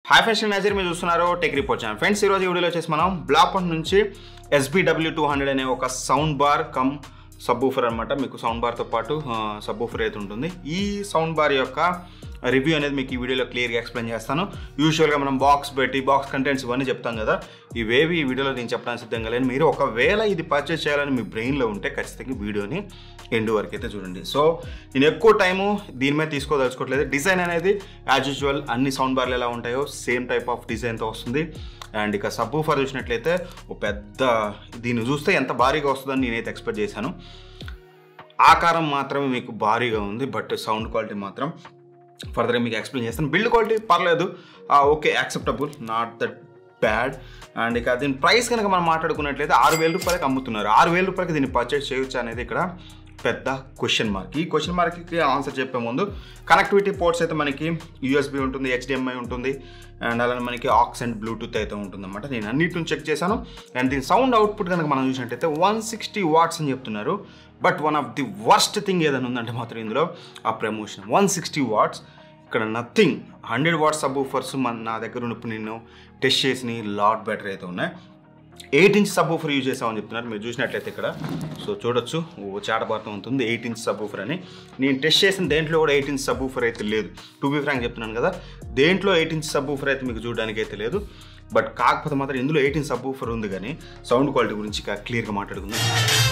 hi friends Nazir మీరు చూస్తున్నారు tech report channel friends ఈరోజు ఈ వీడియోలో వచ్చేసి మనం బ్లాక్ పాయింట్ నుంచి ఎస్బీడబ్ల్యూ టూ హండ్రెడ్ అనే ఒక సౌండ్ బార్ కమ్ సబ్బూఫర్ అనమాట మీకు సౌండ్ బార్తో పాటు సబ్బూఫర్ అయితే ఉంటుంది ఈ సౌండ్ బార్ యొక్క రివ్యూ అనేది మీకు ఈ వీడియోలో క్లియర్గా ఎక్స్ప్లెయిన్ చేస్తాను యూజువల్గా మనం బాక్స్ పెట్టి బాక్స్ కంటెంట్స్ ఇవన్నీ చెప్తాం కదా ఇవేవి ఈ వీడియోలో నేను చెప్పడానికి సిద్ధంగా లేని మీరు ఒకవేళ ఇది పర్చేస్ చేయాలని మీ బ్రెయిన్లో ఉంటే ఖచ్చితంగా ఈ వీడియోని ఎండ్ వరకు అయితే చూడండి సో నేను ఎక్కువ టైము దీని మీద తీసుకోదలుచుకోవట్లేదు డిజైన్ అనేది యాజ్ యూజువల్ అన్ని సౌండ్ బార్లు ఎలా ఉంటాయో సేమ్ టైప్ ఆఫ్ డిజైన్తో వస్తుంది అండ్ ఇక సబ్బూఫర్ చూసినట్లయితే ఒక పెద్ద దీన్ని చూస్తే ఎంత భారీగా వస్తుందని నేనైతే ఎక్స్పెక్ట్ చేశాను ఆకారం మాత్రమే మీకు భారీగా ఉంది బట్ సౌండ్ క్వాలిటీ మాత్రం ఫర్దర్గా మీకు ఎక్స్ప్లెయిన్ చేస్తాను బిల్డ్ క్వాలిటీ పర్లేదు okay acceptable not that bad and ఇక దీని ప్రైస్ కనుక మనం మాట్లాడుకున్నట్లయితే ఆరు వేల రూపాయలకి అమ్ముతున్నారు ఆరు వేల రూపాయలకి దీన్ని పర్చేస్ చేయొచ్చు అనేది ఇక్కడ పెద్ద క్వశ్చన్ మార్క్ ఈ క్వశ్చన్ మార్క్కి ఆన్సర్ చెప్పే ముందు కనెక్టివిటీ పోర్ట్స్ అయితే మనకి యూఎస్బి ఉంటుంది హెచ్డిఎంఐ ఉంటుంది అండ్ అలానే మనకి ఆక్స్ అండ్ బ్లూటూత్ అయితే ఉంటుంది అనమాట నేను అన్నిటిని చెక్ చేశాను అండ్ దీని సౌండ్ అవుట్పుట్ కనుక మనం చూసినట్టయితే వన్ సిక్స్టీ వాట్స్ అని చెప్తున్నారు but one of the worst thing ఏదైనా ఉందంటే మాత్రం ఇందులో ఆ ప్రమోషన్ వన్ సిక్స్టీ వాట్స్ ఇక్కడ nothing hundred watts subwoofers మన నా దగ్గర ఉన్నప్పుడు నేను టెస్ట్ చేసిన లాట్ బెటర్ అయితే ఉన్నాయి eight inch subwoofer use చేసామని చెప్తున్నారు మీరు చూసినట్లయితే ఇక్కడ సో చూడొచ్చు ఓ చాటబాతం ఉంటుంది ఎయిట్ ఇంచ్ సబ్ ఊఫర్ అని నేను టెస్ట్ చేసిన దేంట్లో కూడా ఎయిట్ ఇంచ్ సబ్ ఊఫర్ అయితే లేదు టూ బీ ఫ్రాంక్ చెప్తున్నాను కదా దేంట్లో ఎయిట్ ఇంచ్ సబ్ ఊఫర్ అయితే మీకు చూడడానికి అయితే లేదు బట్ కాకపోతే మాత్రం ఇందులో ఎయిట్ ఇంచ్ సబ్ ఊఫర్ ఉంది కానీ సౌండ్ క్వాలిటీ గురించి ఇక క్లియర్గా మాట్లాడుకుందాం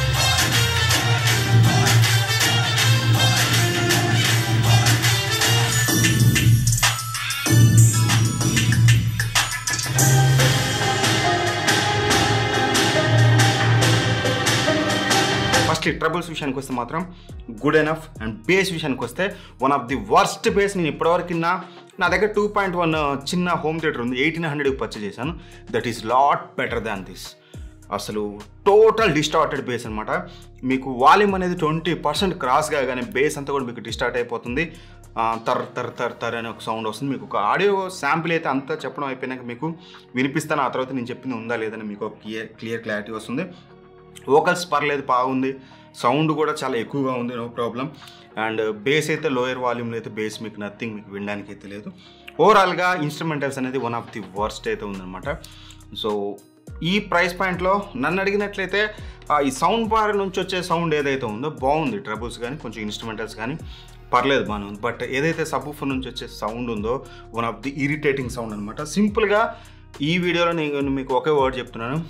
ఫస్ట్ ఈ ట్రబుల్స్ విషయానికి వస్తే మాత్రం గుడ్ ఎనఫ్ అండ్ బేస్ విషయానికి వస్తే one of the worst bass నేను ఇప్పటివరకు నా నా దగ్గర టూ పాయింట్ వన్ చిన్న హోమ్ థియేటర్ ఉంది ఎయిటీన్ హండ్రెడ్కి పర్చేస్ చేశాను that is lot better than this అసలు టోటల్ డిస్టార్టెడ్ బేస్ అనమాట మీకు వాల్యూమ్ అనేది ట్వంటీ పర్సెంట్ క్రాస్ కాగానే బేస్ అంతా కూడా మీకు డిస్టార్ట్ అయిపోతుంది ఆ, తర్ తర్ తర్ తర్ అనే ఒక సౌండ్ వస్తుంది మీకు ఒక ఆడియో శాంపిల్ అయితే అంతా చెప్పడం అయిపోయినాక మీకు వినిపిస్తాను ఆ తర్వాత నేను చెప్పింది ఉందా లేదని మీకు ఒక క్లియర్ క్లియర్ క్లారిటీ వస్తుంది వోకల్స్ పర్లేదు బాగుంది సౌండ్ కూడా చాలా ఎక్కువగా ఉంది నో ప్రాబ్లం అండ్ బేస్ అయితే లోయర్ వాల్యూమ్లో అయితే బేస్ మీకు నథింగ్ మీకు వినడానికి అయితే లేదు ఓవరాల్గా ఇన్స్ట్రుమెంటల్స్ అనేది వన్ ఆఫ్ ది వర్స్ట్ అయితే ఉందన్నమాట సో ఈ ప్రైస్ పాయింట్లో నన్ను అడిగినట్లయితే ఆ, ఈ సౌండ్ బార్ నుంచి వచ్చే సౌండ్ ఏదైతే ఉందో బాగుంది ట్రబుల్స్ కానీ కొంచెం ఇన్స్ట్రుమెంటల్స్ కానీ పర్లేదు బాగానే ఉంది బట్ ఏదైతే సబ్బూఫర్ నుంచి వచ్చే సౌండ్ ఉందో one of the irritating sound అనమాట సింపుల్గా ఈ వీడియోలో నేను మీకు ఒకే వర్డ్ చెప్తున్నాను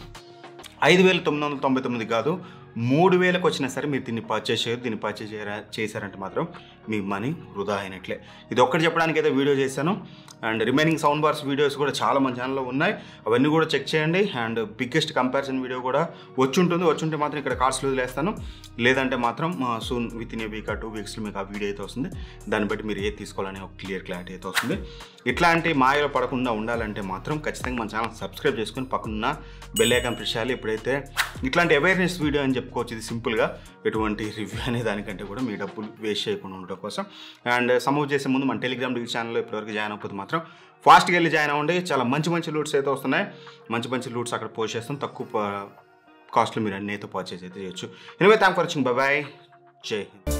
ఐదు వేల తొమ్మిది వందల తొంభై తొమ్మిది కాదు మూడు వేలకు వచ్చినా సరే మీరు దీన్ని పర్చేస్ చేయరు దీన్ని పర్చేస్ చేయరా చేశారంటే మాత్రం మీ మనీ వృధా అయినట్లే ఇది ఒక్కటి చెప్పడానికి అయితే వీడియో చేశాను and remaining sound bars videos కూడా చాలా మన ఛానల్లో ఉన్నాయి అవన్నీ కూడా చెక్ చేయండి అండ్ బిగ్గెస్ట్ కంపారిజన్ వీడియో కూడా వచ్చి ఉంటుంది వచ్చి ఉంటే మాత్రం ఇక్కడ కార్డ్స్లో వదిలేస్తాను లేదంటే మాత్రం soon with in a week uh two వీక్స్లో మీకు ఆ వీడియో అయితే వస్తుంది దాన్ని బట్టి మీరు ఏది తీసుకోవాలనే ఒక క్లియర్ క్లారిటీ అయితే వస్తుంది ఇట్లాంటి మాయలో పడకుండా ఉండాలంటే మాత్రం ఖచ్చితంగా మన ఛానల్ సబ్స్క్రైబ్ చేసుకుని పక్కన బెల్ ఐకాన్ ప్రెస్ చేయాలి ఎప్పుడైతే ఇట్లాంటి అవేర్నెస్ వీడియో అని చెప్పుకోవచ్చు ఇది సింపుల్గా ఎటువంటి రివ్యూ అనే దానికంటే కూడా మీ డబ్బులు వేస్ట్ చేయకుండా ఉండడం కోసం అండ్ సమూవ్ చేసే ముందు మన టెలిగ్రామ్ డిగ్రీ ఛానల్లో ఇప్పటివరకు జాయిన్ అవ్వకపోతే మాత్రం ఫాస్ట్గా వెళ్ళి జాయిన్ అవ్వండి చాలా మంచి మంచి లూట్స్ అయితే వస్తున్నాయి మంచి మంచి లూట్స్ అక్కడ పోస్ట్ చేస్తాం తక్కువ కాస్ట్లో మీరు అన్ని అయితే పర్చేస్ అయితే చేయొచ్చు anyway thank for watching bye Jai Hind